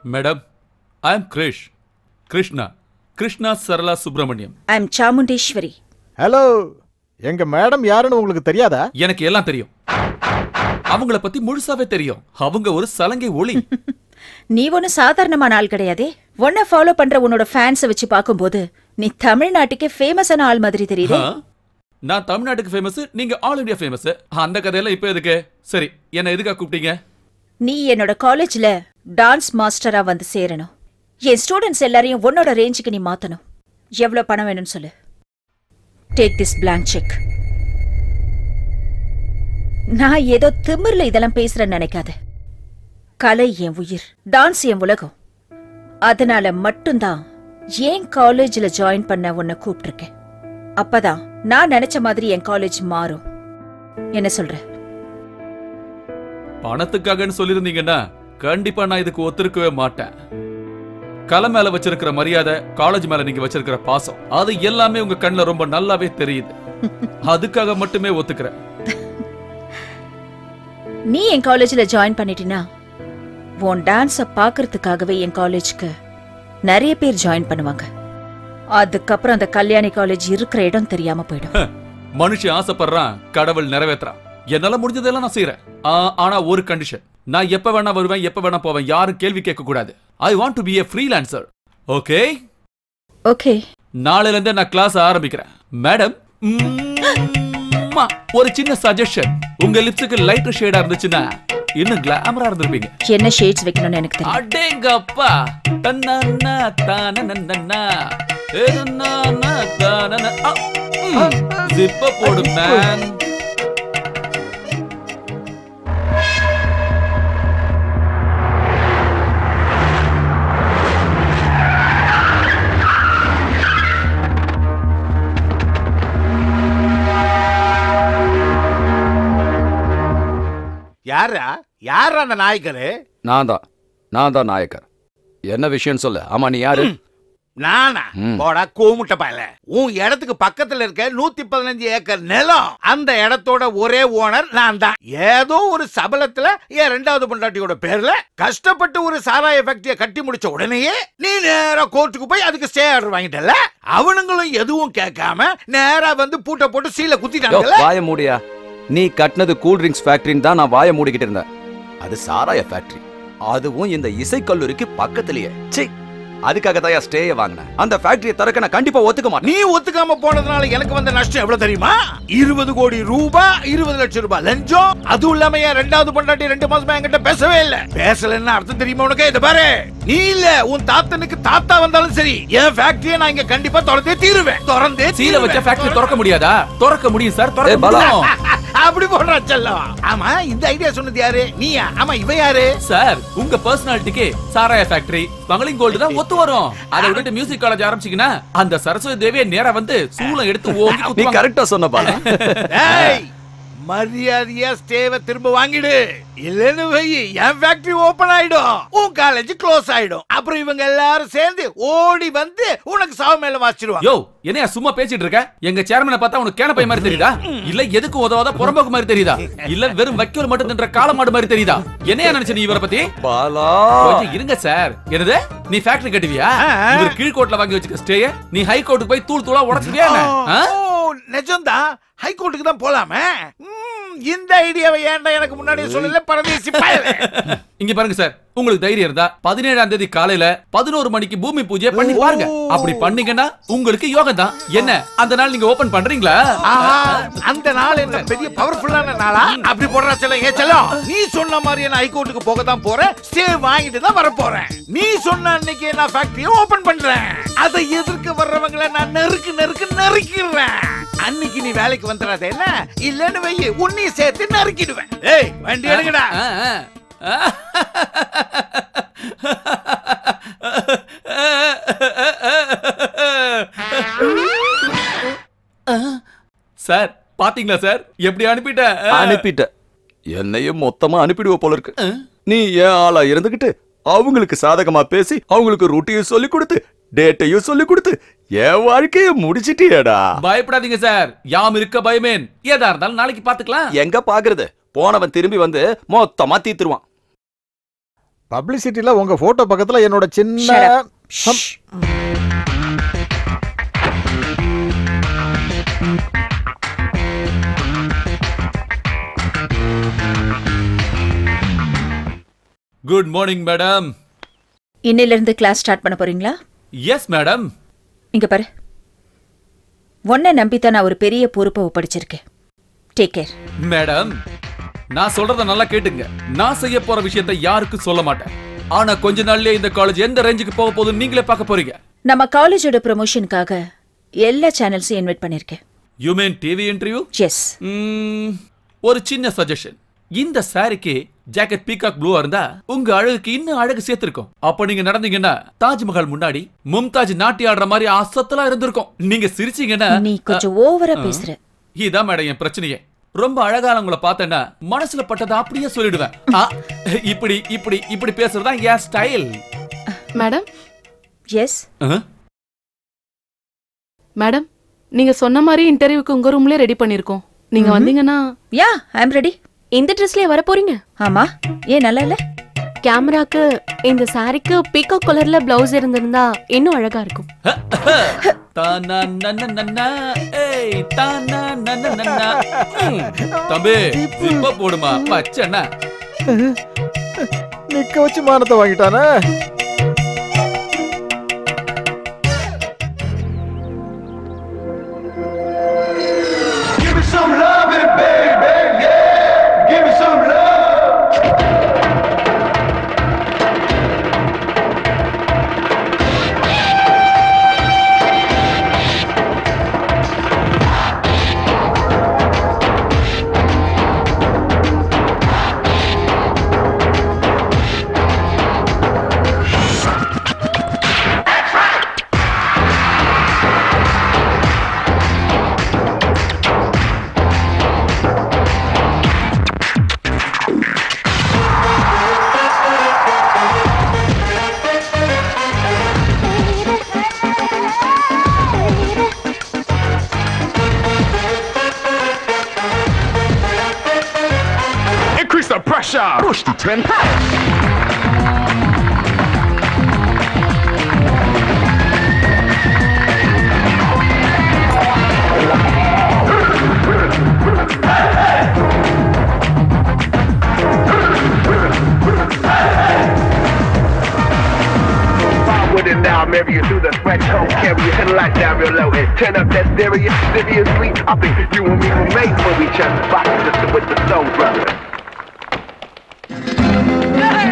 Madam I am Krish Krishna Krishna Sarala Subramaniam I am Chamundeswari hello எங்க madam யாருன்னு உங்களுக்கு தெரியாதா எனக்கு எல்லாம் தெரியும் அவங்கள பத்தி முழுசாவே தெரியும் அவங்க ஒரு சலங்கை ஒளி நீ ஒன்னும் சாதாரணமான ஆள் கிடையாதே உன்னை ஃபாலோ பண்ற உன்னோட ஃபேன்ஸை வச்சு பார்க்கும்போது நீ தமிழ்நாட்டுக்கே ஃபேமஸான ஆள் மாதிரி தெரியுது ஆ? நான் தமிழ்நாட்டுக்கு ஃபேமஸ் நீங்க ஆல் இந்தியா ஃபேமஸ் அந்த கதையெல்லாம் இப்ப எதுக்கு சரி என்ன எதுக்கா கூப்பிட்டீங்க நீ என்னோட காலேஜ்ல டான்ஸ் மாஸ்டரா வந்து சேரணும் என் ஸ்டூடெண்ட்ஸ் எல்லாரையும் உன்னோட ரேஞ்சுக்கு நீ மாத்தணும் எவ்வளவு பணம் வேணும்னு சொல்லு டேக் திஸ் blank செக் நான் ஏதோ திமிர்ல இதெல்லாம் பேசுறேன்னு நினைக்காத கலை என் உயிர் டான்ஸ் என் உலகம் அதனால மட்டும்தான் ஏன் காலேஜ்ல ஜாயின் பண்ண உன்னை கூப்பிட்டிருக்கேன் அப்பதான் நான் நினைச்ச மாதிரி என் காலேஜ் மாறும் என்ன சொல்ற பணத்துக்காகன்னு சொல்லியிருந்தீங்கன்னா கண்டிப்பா நான் இதுக்கு ஒத்துருக்கவே மாட்டேன் கலை மேல வச்சிருக்கிற மரியாதை காலேஜ் மேல நீங்க வச்சிருக்கிற பாசம் அது எல்லாமே உங்க கண்ணுல ரொம்ப நல்லாவே தெரியுது அதுக்காக மட்டுமே ஒத்துக்கிறேன் நீ என் காலேஜ்ல ஜாயின் பண்ணிட்டினா உன் டான்ஸ பாக்குறதுக்காகவே என் காலேஜ்க்கு நிறைய பேர் ஜாயின் பண்ணுவாங்க அதுக்கப்புறம் அந்த கல்யாணி காலேஜ் இருக்கிற இடம் தெரியாம போயிடும் மனுஷன் ஆசைப்படுறான் கடவுள் நிறைவேத்துறான் என்னால முடிஞ்சதெல்லாம் நான் செய்யறேன் ஆ- ஆனா ஒரு கண்டிஷன் நான் எப்ப வேணா வருவேன் எப்ப வேணா போவேன் யாரும் கேள்வி கேட்க கூடாது I want to be a freelancer okay okay நாளையில இருந்தே நான் கிளாஸ் ஆரம்பிக்கிறேன் மேடம் ம்மா, ஒரு சின்ன சஜஷன் உங்க லிப்ஸுக்கு லைட் ஷேடா இருந்துச்சுன்னா இன்னும் கிளாமரா இருந்திருப்பீங்க என்ன ஷேட்ஸ் வைக்கணும்னு எனக்கு தெரியும் அடேங்கப்பா தன்னன்னா தானனன்னன்னா ஏனன்னா தானன அ, ம், ஜிப்ப போடு மேன் யாரா யாரா அந்த நாயக்கரு நான் தான் நான் தான் நாயக்கர் என்ன விஷயம் சொல்லு ஆமா நீ யாரு நானா ம். போடா கூமுட்ட பயல உன் இடத்துக்கு பக்கத்துல இருக்க நூத்தி பதினஞ்சு ஏக்கர் நிலம் அந்த இடத்தோட ஒரே ஓனர் நான் தான் ஏதோ ஒரு சபலத்துல என் ரெண்டாவது பொண்டாட்டியோட பேர்ல கஷ்டப்பட்டு ஒரு சாராய ஃபேக்டரிய கட்டி முடிச்ச உடனேயே நீ நேரா கோர்ட்டுக்கு போய் அதுக்கு ஸ்டே ஆர்டர் வாங்கிட்டல அவனுங்களும் எதுவும் கேட்காம நேரா வந்து பூட்டை போட்டு சீல யோ, குத்திட்டாங்கல்ல வாய மூடியா நீ கட்டினது கூல் ட்ரிங்க்ஸ் ஃபேக்டரின்னு தான் நான் வாய மூடிக்கிட்டு இருந்தேன் அது சாராய ஃபேக்டரி அதுவும் இந்த இசைக்கல்லூரிக்கு பக்கத்திலேயே ச்சீ அதுக்காக தான் ஸ்டேய வாங்கினேன் அந்த ஃபேக்டரியை திறக்க நான் கண்டிப்பா ஒத்துக்க மாட்டேன் நீ ஒத்துக்காம போனதுனால எனக்கு வந்த நஷ்டம் எவ்வளவு தெரியுமா இருபது கோடி ரூபாய் இருபது லட்சம் ரூபாய் லஞ்சம் அதுவும் இல்லாம என் ரெண்டாவது பொண்டாட்டி ரெண்டு மாசமா என்கிட்ட பேசவே இல்ல பேசலன்னா அர்த்தம் தெரியுமா உனக்கு இதை பாரு நீ இல்ல உன் தாத்தனுக்கு தாத்தா வந்தாலும் சரி என் ஃபேக்டரியை நான் இங்க கண்டிப்பா திறந்தே தீருவேன் திறந்தே சீல வச்ச ஃபேக்டரி திறக்க முடியாதா திறக்க முடியும் சார் திறக்க ஏய், பாலா. முடியும் அப்படி போடுறா செல்லம் ஆமா இந்த ஐடியா சொன்னது யாரு நீயா ஆமா இவ யாரு சார் உங்க பர்சனாலிட்டிக்கு சாராய ஃபேக்டரி ஸ்மக்லிங் கோல்டு தான் ஒத்து வரும் அதை விட்டுட்டு மியூசிக் காலேஜ் ஆரம்பிச்சீங்கன்னா அந்த சரஸ்வதி தேவியை நேரா வந்து சூளம் எடுத்து ஓங்கி நீ குத்துவாங்க கரெக்டா சொன்ன பால ஏய் மரியாதையா ஸ்டேவை திரும்ப வாங்கிடு இல்லன்னு வை என் ஃபேக்டரி ஓபன் ஆயிடும் உன் காலேஜ் க்ளோஸ் ஆயிடும் அப்புறம் இவங்க எல்லாரும் சேர்ந்து ஓடி வந்து உனக்கு சாவு மேல வாச்சிடுவாங்க யோ என்னையா சும்மா பேசிட்டு இருக்க எங்க சேர்மனை பார்த்தா உனக்கு கேன பை மாதிரி தெரியுதா இல்ல எதுக்கு உதவாத புறம்போக்கு மாதிரி தெரியுதா இல்ல வெறும் வைக்கோல் மட்டும் தின்ற காலமாடு மாதிரி தெரியுதா என்னையா நினைச்ச நீ இவரை பத்தி பாலா கொஞ்சம் இருங்க சார் என்னது நீ ஃபேக்டரி கட்டுவியா ஆ. இவர் கீழ்கோட்ல வாங்கி வச்சுக்க ஸ்டே நீ ஹை கோர்ட்டுக்கு போய் தூள் தூளா உடைச்சிருவியா என்ன? ஆ? ஓ நிஜம்தான் ஹைகோர்ட்டுக்கு தான் போலாமே ம், இந்த ஐடியாவை ஏன்டா எனக்கு முன்னாடியே சொல்லல பரதேசி பயலே இங்க பாருங்க சார் உங்களுக்கு தைரியம் இருந்தா பதினேழாம் தேதி காலையில பதினோரு மணிக்கு பூமி பூஜை பண்ணி பாருங்க அப்படி பண்ணீங்கன்னா உங்களுக்கு யோகம் தான் என்ன அந்த நாள் நீங்க ஓபன் பண்றீங்களா ஆஹா, அந்த நாள் என்ன பெரிய பவர்ஃபுல்லான நாளா அப்படி போடுறா செல்லம் ஏ செல்லம் நீ சொன்ன மாதிரி நான் ஹைகோர்ட்டுக்கு போக தான் போறேன் ஸ்டே வாங்கிட்டு தான் வர போறேன் நீ சொன்ன அன்னைக்கு நான் ஃபேக்டரியை ஓபன் பண்றேன் அதை எதிர்க்க வர்றவங்களை நான் நெருக்கு நெருக்கு நறுக்கிடுறேன் அன்னைக்கு நீ வேலைக்கு வந்துடாத என்ன இல்லன்னு வை உன்னையும் சேர்த்து நறுக்கிடுவேன் ஏய் வண்டி எடுங்கடா ஆ, ஆ. சார் பாத்தீங்களா சார் எப்படி அனுப்பிட்டேன் அனுப்பிட்ட என்னையும் மொத்தமா அனுப்பிடுவ போல இருக்கு நீ ஏன் ஆளா இருந்துகிட்டு அவங்களுக்கு சாதகமா பேசி அவங்களுக்கு ரூட்டையும் சொல்லி கொடுத்து டேட்டையும் சொல்லி கொடுத்து என் வாழ்க்கைய முடிச்சிட்டியேடா பயப்படாதீங்க சார் யாம் இருக்க பயமேன் ஏதா இருந்தாலும் நாளைக்கு பாத்துக்கலாம் எங்க பாக்குறது போனவன் திரும்பி வந்து மொத்தமா தீத்துருவான் பப்ளிசிட்டில உங்க போட்டோ பக்கத்துல என்னோட சின்ன Shut up. Hmm. Shh. Good morning madam இன்னையில இருந்து கிளாஸ் ஸ்டார்ட் பண்ண போறீங்களா எஸ் மேடம் இங்க பாரு உன்னை நம்பித்தான் நான் ஒரு பெரிய பொறுப்பை ஒப்படைச்சிருக்கேன் டேக் கேர் மேடம் நான் சொல்றத நல்லா கேட்டுங்க நான் செய்ய போற விஷயத்தை யாருக்கும் சொல்ல மாட்டேன் ஆனா கொஞ்ச நாள்லயே இந்த காலேஜ் எந்த ரேஞ்சுக்கு போக போகுதுன்னு நீங்களே பார்க்க போறீங்க நம்ம காலேஜோட ப்ரொமோஷனுக்காக எல்லா சேனல்ஸையும் இன்வைட் பண்ணிருக்கேன் you mean TV interview yes ஒரு சின்ன சஜஷன் இந்த சாரிக்கு ஜாக்கெட் பீகாக் ப்ளூவா இருந்தா உங்க அழகுக்கு இன்னும் அழகு சேர்த்திருக்கும் அப்ப நீங்க நடந்தீங்கன்னா தாஜ்மஹால் முன்னாடி மும்தாஜ் நாட்டி ஆடுற மாதிரி அசத்தலா இருந்திருக்கும் நீங்க சிரிச்சீங்கன்னா நீ கொஞ்சம் ஓவரா பேசுற இதான் மேடம் என் பிரச்சனையே ரொம்ப அழகானவங்கள பார்த்தேன்னா மனசுல பட்டதை அப்படியே சொல்லிடுவேன் ஆ, இப்படி இப்படி இப்படி பேசுறதா என் ஸ்டைல் மேடம் எஸ் மேடம் நீங்க சொன்ன மாதிரி இன்டர்வியூக்கு உங்க ரூம்லயே ரெடி பண்ணிருக்கோம் நீங்க வந்தீங்கன்னா யா ஐ அம் ரெடி இந்த ட்ரெஸ்லயே வர போறீங்க ஆமா ஏன் நல்லா இல்ல கேமராக்கு இந்த சாரிக்கு பீகாக் கலர்ல பிளவுஸ் இருந்திருந்தா இன்னும் அழகா இருக்கும் தானா நன்ன நன்னா, ஏய், தானா நன்ன நன்னா. ம், தம்பி ஜிப்ப போடுமா பச்சைன்னா நிக்க வச்சு மானத்தை வாங்கிட்டானே Give me some loving, baby, yeah. Give me some love. Increase the pressure. Push the 10 Fire with it now, marry you through the threshold, carry your headlight down real low and turn up that stereo seriously. I think you and me were made for each other. Rock just with the soul brother.